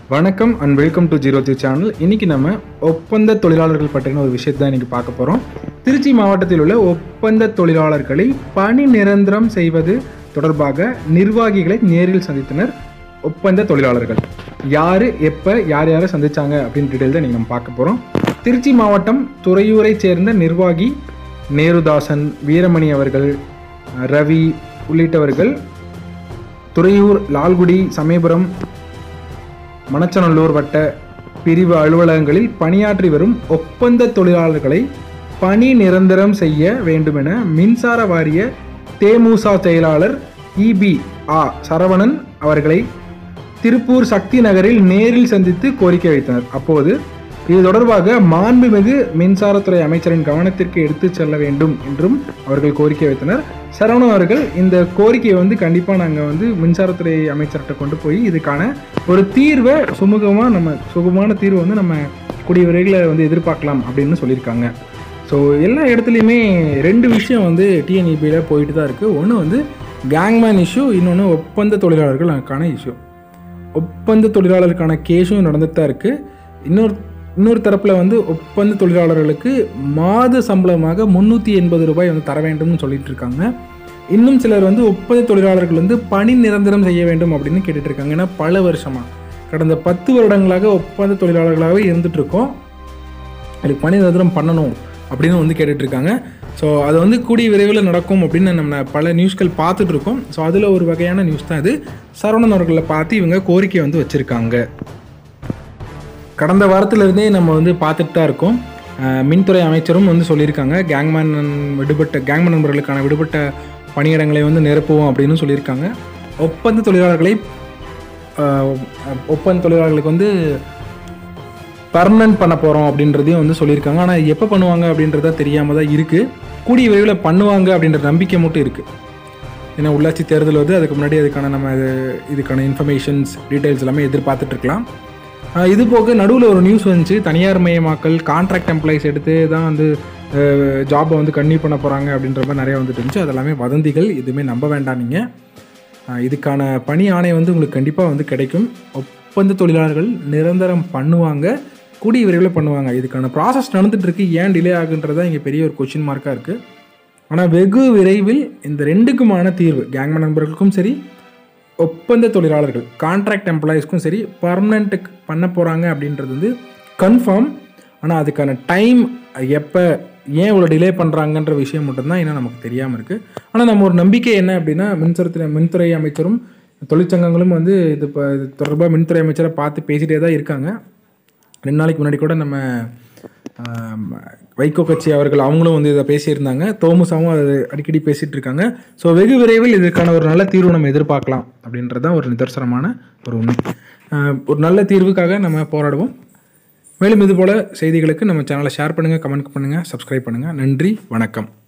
வணக்கம் and welcome to zero three channel இன்னைக்கு நம்ம ஒப்பந்த தொழிலாளர்கள் பற்றின ஒரு விஷயத்தை தான் இன்னைக்கு பார்க்க போகிறோம் திருச்சி மாவட்டத்தில் உள்ள ஒப்பந்த தொழிலாளர்களை பணி நிரந்தரம் செய்வது தொடர்பாக நிர்வாகிகளை நேரில் சந்தித்தனர் ஒப்பந்த தொழிலாளர்கள் யார் எப்போ யார் யாரை சந்திச்சாங்க அப்படின்னு டீட்டெயில் தான் நீங்கள் நம்ம பார்க்க போகிறோம் திருச்சி மாவட்டம் துறையூரை சேர்ந்த நிர்வாகி நேருதாசன் வீரமணி அவர்கள் ரவி உள்ளிட்டவர்கள் துறையூர் லால்குடி சமயபுரம் மணச்சநல்லூர் வட்ட பிரிவு அலுவலகங்களில் பணியாற்றி வரும் ஒப்பந்த தொழிலாளர்களை பணி நிரந்தரம் செய்ய வேண்டுமென மின்சார வாரிய தேமுசா செயலாளர் இபி ஆ சரவணன் அவர்களை திருப்பூர் சக்தி நகரில் நேரில் சந்தித்து கோரிக்கை வைத்தனர் அப்போது இது தொடர்பாக மாண்புமிகு மின்சாரத்துறை அமைச்சரின் கவனத்திற்கு எடுத்துச் செல்ல வேண்டும் என்றும் அவர்கள் கோரிக்கை வைத்தனர் சரவணன் அவர்கள் இந்த கோரிக்கையை வந்து கண்டிப்பாக நாங்கள் வந்து மின்சாரத்துறை அமைச்சர்கிட்ட கொண்டு போய் இதுக்கான ஒரு தீர்வை சுமூகமாக நம்ம சுகமான தீர்வை வந்து நம்ம கூடிய விரைவில் வந்து எதிர்பார்க்கலாம் அப்படின்னு சொல்லியிருக்காங்க ஸோ எல்லா இடத்துலையுமே ரெண்டு விஷயம் வந்து டிஎன்இபியில் போயிட்டு தான் இருக்குது ஒன்று வந்து கேங்மேன் இஷ்யூ இன்னொன்று ஒப்பந்த தொழிலாளர்களுக்கான இஷ்யூ ஒப்பந்த தொழிலாளருக்கான கேஸும் நடந்துட்டு தான் இருக்குது இன்னொரு இன்னொரு தரப்பில் வந்து ஒப்பந்த தொழிலாளர்களுக்கு மாத சம்பளமாக முந்நூற்றி எண்பது ரூபாய் வந்து தர வேண்டும்னு சொல்லிட்டு இருக்காங்க இன்னும் சிலர் வந்து ஒப்பந்த தொழிலாளர்கள் வந்து பணி நிரந்தரம் செய்ய வேண்டும் அப்படின்னு கேட்டுட்டு இருக்காங்க ஏன்னா பல வருஷமாக கடந்த பத்து வருடங்களாக ஒப்பந்த தொழிலாளர்களாகவே இருந்துட்டு இருக்கோம் அதுக்கு பணி நிரந்தரம் பண்ணணும் அப்படின்னு வந்து கேட்டுட்டு இருக்காங்க ஸோ அது வந்து கூடிய விரைவில் நடக்கும் அப்படின்னு நம்ம பல நியூஸ்கள் பார்த்துட்டு இருக்கோம் ஸோ அதில் ஒரு வகையான நியூஸ் தான் இது சரவணன் அவர்களை பார்த்து இவங்க கோரிக்கை வந்து வச்சுருக்காங்க கடந்த வாரத்திலிருந்தே நம்ம வந்து பார்த்துட்டு தான் இருக்கோம் அஹ் மின்துறை அமைச்சரும் வந்து சொல்லியிருக்காங்க கேங்மேன் விடுபட்ட கேங்மேன் நண்பர்களுக்கான விடுபட்ட பணியிடங்களை வந்து நிரப்புவோம் அப்படின்னு சொல்லியிருக்காங்க ஒப்பந்த தொழிலாளர்களை அஹ், ஒப்பந்த தொழிலாளர்களுக்கு வந்து பர்மனன்ட் பண்ண போகிறோம் அப்படின்றதையும் வந்து சொல்லியிருக்காங்க ஆனால் எப்போ பண்ணுவாங்க அப்படின்றத தெரியாமல் தான் இருக்குது கூடிய விரைவில் பண்ணுவாங்க அப்படின்ற நம்பிக்கை மட்டும் இருக்குது ஏன்னா உள்ளாட்சி தேர்தல் வந்து அதுக்கு முன்னாடி அதுக்கான நம்ம இது இதுக்கான இன்ஃபர்மேஷன்ஸ் டீட்டெயில்ஸ் எல்லாமே எதிர்பார்த்துட்டு இருக்கலாம் ஆஹ் இது போக நடுவில் ஒரு நியூஸ் வந்துச்சு தனியார் மயமாக்கல் கான்ட்ராக்ட் எம்ப்ளாயிஸ் எடுத்து தான் வந்து ஜாபை வந்து கன்டினியூ பண்ண போகிறாங்க அப்படின்ற மாதிரி நிறைய வந்துட்டு இருந்துச்சு அது எல்லாமே வதந்திகள் எதுவுமே நம்ப வேண்டாம் நீங்கள் ஆஹ் இதுக்கான பணி ஆணை வந்து உங்களுக்கு கண்டிப்பாக வந்து கிடைக்கும் ஒப்பந்த தொழிலாளர்கள் நிரந்தரம் பண்ணுவாங்க கூடிய விரைவில் பண்ணுவாங்க இதுக்கான ப்ராசஸ் நடந்துட்டு இருக்கு ஏன் டிலே ஆகுன்றதா இங்கே பெரிய ஒரு கொஷின் மார்க்காக இருக்குது ஆனால் வெகு விரைவில் இந்த ரெண்டுக்குமான தீர்வு கேங்மேன் நண்பர்களுக்கும் சரி ஒப்பந்த தொழிலாளர்கள் கான்ட்ராக்ட் எம்ப்ளாயீஸ்க்கும் சரி பர்மனெண்ட்டுக்கு பண்ண போகிறாங்க அப்படின்றது வந்து கன்ஃபார்ம் ஆனால் அதுக்கான டைம் எப்போ ஏன் இவ்வளோ டிலே பண்ணுறாங்கன்ற விஷயம் மட்டும்தான் இன்னும் நமக்கு தெரியாமல் இருக்குது ஆனால் நம்ம ஒரு நம்பிக்கை என்ன அப்படின்னா மின்சாரத்துறை மின்துறை அமைச்சரும் தொழிற்சங்கங்களும் வந்து இது இப்போ இது தொடர்பாக மின்துறை அமைச்சரை பார்த்து பேசிகிட்டே தான் இருக்காங்க ரெண்டு நாளைக்கு முன்னாடி கூட நம்ம ஆம், வைகோ கட்சி அவர்கள் அவங்களும் வந்து இதை பேசியிருந்தாங்க தோமுசாவும் அது அடிக்கடி பேசிகிட்டு இருக்காங்க ஸோ வெகு விரைவில் இதுக்கான ஒரு நல்ல தீர்வு நம்ம எதிர்பார்க்கலாம் அப்படின்றது தான் ஒரு நிதர்சனமான ஒரு உண்மை ஆஹ், ஒரு நல்ல தீர்வுக்காக நம்ம போராடுவோம் மேலும் இதுபோல் செய்திகளுக்கு நம்ம சேனலை ஷேர் பண்ணுங்கள் கமெண்ட் பண்ணுங்கள் சப்ஸ்கிரைப் பண்ணுங்கள் நன்றி வணக்கம்